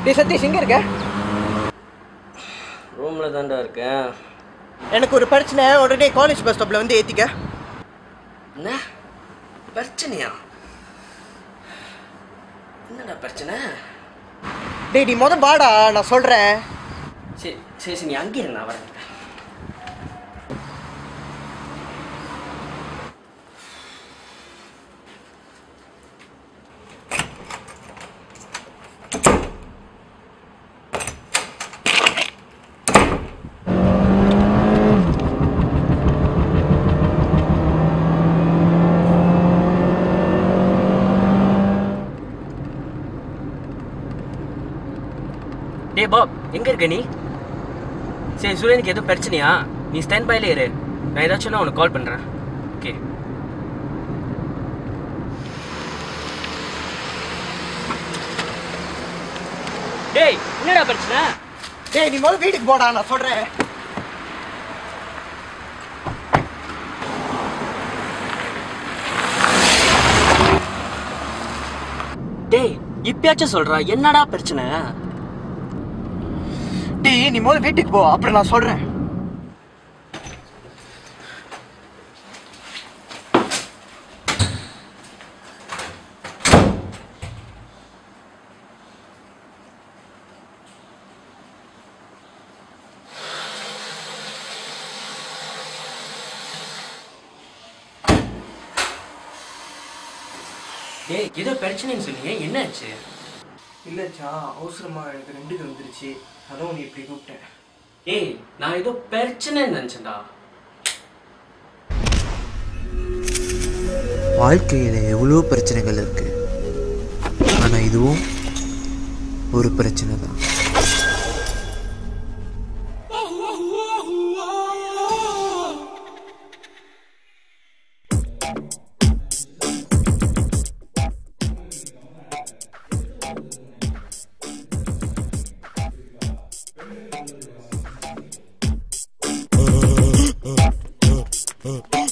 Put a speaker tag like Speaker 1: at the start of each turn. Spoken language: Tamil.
Speaker 1: டேய் சதீஷ் எங்க இருக்க
Speaker 2: ரூமில் தான்டா இருக்கேன்
Speaker 1: எனக்கு ஒரு பிரச்சனை உடனே காலேஜ் பஸ் ஸ்டாப்ல வந்து ஏத்திக்க
Speaker 2: என்ன பிரச்சனையா என்னடா பிரச்சனை
Speaker 1: டேய் நீ முத வாடா நான் சொல்றேன்
Speaker 2: சரி சரி சரி நீ அங்கே இரு, நான் வரேன் டேய் பாப் எங்க இருக்க நீ சரி சூரியனுக்கு எதுவும் பிரச்சனையா நீ ஸ்டாண்ட் பைல இரு நான் ஏதாச்சும் உனக்கு கால் பண்றேன் ஓகே டேய் என்னடா பிரச்சனை
Speaker 1: டேய் நீ முதல்ல வீட்டுக்கு போடா நான் சொல்றேன்
Speaker 2: டேய் இப்பயாச்சும் சொல்றா என்னடா பிரச்சனை
Speaker 1: டேய் நீ முதல்ல வீட்டுக்கு போ அப்புறம் நான் சொல்றேன்
Speaker 2: டேய் ஏதோ பிரச்சனைன்னு சொன்னீங்க என்னாச்சு
Speaker 1: இல்லச்சா அவசரமா எனக்கு ரெண்டுக்கு வந்துருச்சு அதான் உன்னை இப்படி கூப்பிட்டேன்
Speaker 2: ஏய் நான் ஏதோ பிரச்சனைன்னு நினச்சேன்டா
Speaker 3: வாழ்க்கையில் எவ்வளோ பிரச்சனைகள் இருக்கு ஆனால் இதுவும் ஒரு பிரச்சனை தான்
Speaker 4: Uh,